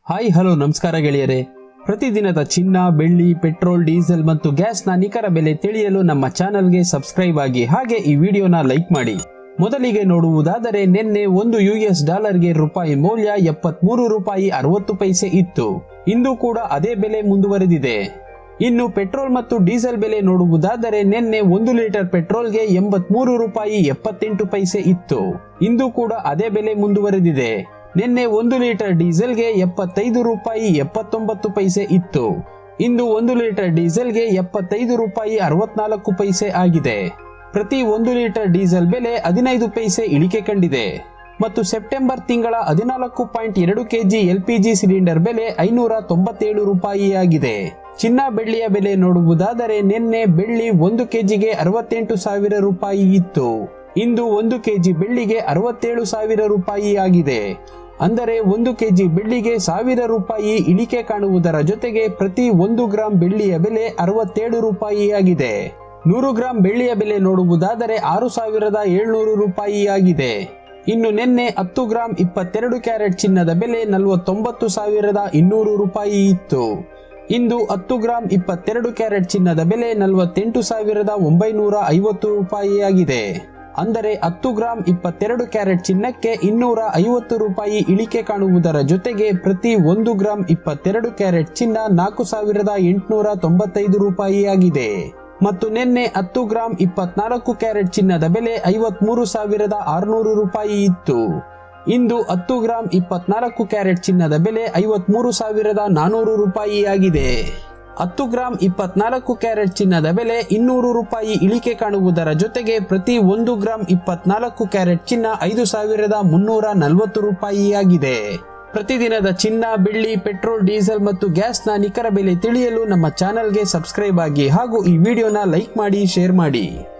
hi hello ನಮಸ್ಕಾರ ಗೆಳೆಯರೆ ಪ್ರತಿದಿನದ ಚಿನ್ನ ಬೆಳ್ಳಿ ಪೆಟ್ರೋಲ್ ಡೀಸೆಲ್ ಮತ್ತು ಗ್ಯಾಸ್ನ ನಿಖರ ಬೆಲೆ ತಿಳಿಯಲು ನಮ್ಮ ಚಾನಲ್ಗೆ ಸಬ್ಸ್ಕ್ರೈಬ್ ಆಗಿ ಹಾಗೆ ಈ ವಿಡಿಯೋನ ಲೈಕ್ ಮಾಡಿ ಮೊದಲಿಗೆ ನೋಡುವುದಾದರೆ ನಿನ್ನೆ ಒಂದು ಯುಎಸ್ ಡಾಲರ್ಗೆ ರೂಪಾಯಿ ಮೌಲ್ಯ ಎಪ್ಪತ್ಮೂರು ರೂಪಾಯಿ ಅರವತ್ತು ಪೈಸೆ ಇತ್ತು ಇಂದು ಕೂಡ ಅದೇ ಬೆಲೆ ಮುಂದುವರೆದಿದೆ ಇನ್ನು ಪೆಟ್ರೋಲ್ ಮತ್ತು ಡೀಸೆಲ್ ಬೆಲೆ ನೋಡುವುದಾದರೆ ನಿನ್ನೆ ಒಂದು ಲೀಟರ್ ಪೆಟ್ರೋಲ್ಗೆ ಎಂಬತ್ಮೂರು ರೂಪಾಯಿ ಎಪ್ಪತ್ತೆಂಟು ಪೈಸೆ ಇತ್ತು ಇಂದು ಕೂಡ ಅದೇ ಬೆಲೆ ಮುಂದುವರೆದಿದೆ ನಿನ್ನೆ ಒಂದು ಲೀಟರ್ ಡೀಸೆಲ್ಗೆ ಎಪ್ಪತ್ತೈದು ರೂಪಾಯಿ ಎಪ್ಪತ್ತೊಂಬತ್ತು ಪೈಸೆ ಇತ್ತು ಇಂದು ಒಂದು ಲೀಟರ್ ಡೀಸೆಲ್ಗೆ ಎಪ್ಪತ್ತೈದು ರೂಪಾಯಿ ಅರವತ್ನಾಲ್ಕು ಪೈಸೆ ಆಗಿದೆ ಪ್ರತಿ ಒಂದು ಲೀಟರ್ ಡೀಸೆಲ್ ಬೆಲೆ ಹದಿನೈದು ಪೈಸೆ ಇಳಿಕೆ ಕಂಡಿದೆ ಮತ್ತು ಸೆಪ್ಟೆಂಬರ್ ತಿಂಗಳ ಹದಿನಾಲ್ಕು ಪಾಯಿಂಟ್ ಎರಡು ಕೆಜಿ ಎಲ್ಪಿಜಿ ಸಿಲಿಂಡರ್ ಬೆಲೆ ಐನೂರ ತೊಂಬತ್ತೇಳು ರೂಪಾಯಿಯಾಗಿದೆ ಚಿನ್ನ ಬೆಳ್ಳಿಯ ಬೆಲೆ ನೋಡುವುದಾದರೆ ನಿನ್ನೆ ಬೆಳ್ಳಿ ಒಂದು ಕೆಜಿಗೆ ಅರವತ್ತೆಂಟು ಸಾವಿರ ರೂಪಾಯಿ ಇತ್ತು ಇಂದು ಒಂದು ಕೆಜಿ ಬೆಳ್ಳಿಗೆ ಅರವತ್ತೇಳು ಸಾವಿರ ರೂಪಾಯಿ ಆಗಿದೆ ಅಂದರೆ ಒಂದು ಕೆಜಿ ಬೆಳ್ಳಿಗೆ ಸಾವಿರ ರೂಪಾಯಿ ಇಳಿಕೆ ಕಾಣುವುದರ ಜೊತೆಗೆ ಪ್ರತಿ ಒಂದು ಗ್ರಾಂ ಬೆಳ್ಳಿಯ ಬೆಲೆ ಅರವತ್ತೇಳು ರೂಪಾಯಿ ಆಗಿದೆ ನೂರು ಗ್ರಾಂ ಬೆಳ್ಳಿಯ ಬೆಲೆ ನೋಡುವುದಾದರೆ ಆರು ಸಾವಿರದ ಏಳ್ನೂರು ರೂಪಾಯಿ ಆಗಿದೆ ಇನ್ನು ನಿನ್ನೆ ಹತ್ತು ಗ್ರಾಂ ಇಪ್ಪತ್ತೆರಡು ಕ್ಯಾರೆಟ್ ಚಿನ್ನದ ಬೆಲೆ ನಲವತ್ತೊಂಬತ್ತು ಸಾವಿರದ ಇನ್ನೂರು ರೂಪಾಯಿ ಇತ್ತು ಇಂದು ಹತ್ತು ಗ್ರಾಂ ಇಪ್ಪತ್ತೆರಡು ಕ್ಯಾರೆಟ್ ಚಿನ್ನದ ಬೆಲೆ ನಲವತ್ತೆಂಟು ಸಾವಿರದ ಒಂಬೈನೂರ ಐವತ್ತು ರೂಪಾಯಿ ಆಗಿದೆ ಅಂದರೆ ಹತ್ತು ಗ್ರಾಂ ಇಪ್ಪತ್ತೆರಡು ಕ್ಯಾರೆಟ್ ಚಿನ್ನಕ್ಕೆ ಇನ್ನೂರ ಐವತ್ತು ರೂಪಾಯಿ ಇಳಿಕೆ ಕಾಣುವುದರ ಜೊತೆಗೆ ಪ್ರತಿ ಒಂದು ಗ್ರಾಂ ಇಪ್ಪತ್ತೆರಡು ಕ್ಯಾರೆಟ್ ಚಿನ್ನ ನಾಲ್ಕು ಸಾವಿರದ ಎಂಟುನೂರ ತೊಂಬತ್ತೈದು ರೂಪಾಯಿ ಆಗಿದೆ ಮತ್ತು ನಿನ್ನೆ ಹತ್ತು ಗ್ರಾಂ ಇಪ್ಪತ್ನಾಲ್ಕು ಕ್ಯಾರೆಟ್ ಚಿನ್ನದ ಬೆಲೆ ಐವತ್ಮೂರು ಸಾವಿರದ ಆರುನೂರು ರೂಪಾಯಿ ಇತ್ತು ಇಂದು ಹತ್ತು ಗ್ರಾಂ ಇಪ್ಪತ್ನಾಲ್ಕು ಕ್ಯಾರೆಟ್ ಚಿನ್ನದ ಬೆಲೆ ಐವತ್ಮೂರು ಸಾವಿರದ ನಾನೂರು ರೂಪಾಯಿ ಆಗಿದೆ ಹತ್ತು ಗ್ರಾಂ ಇಪ್ಪತ್ನಾಲ್ಕು ಕ್ಯಾರೆಟ್ ಚಿನ್ನದ ಬೆಲೆ ಇನ್ನೂರು ರೂಪಾಯಿ ಇಳಿಕೆ ಕಾಣುವುದರ ಜೊತೆಗೆ ಪ್ರತಿ ಒಂದು ಗ್ರಾಂ ಇಪ್ಪತ್ನಾಲ್ಕು ಕ್ಯಾರೆಟ್ ಚಿನ್ನ ಐದು ಸಾವಿರದ ಮುನ್ನೂರ ನಲವತ್ತು ರೂಪಾಯಿ ಆಗಿದೆ ಪ್ರತಿದಿನದ ಚಿನ್ನ ಬೆಳ್ಳಿ ಪೆಟ್ರೋಲ್ ಡೀಸೆಲ್ ಮತ್ತು ಗ್ಯಾಸ್ನ ನಿಖರ ಬೆಲೆ ತಿಳಿಯಲು ನಮ್ಮ ಚಾನಲ್ಗೆ ಸಬ್ಸ್ಕ್ರೈಬ್ ಆಗಿ ಹಾಗೂ ಈ ವಿಡಿಯೋನ ಲೈಕ್ ಮಾಡಿ ಶೇರ್ ಮಾಡಿ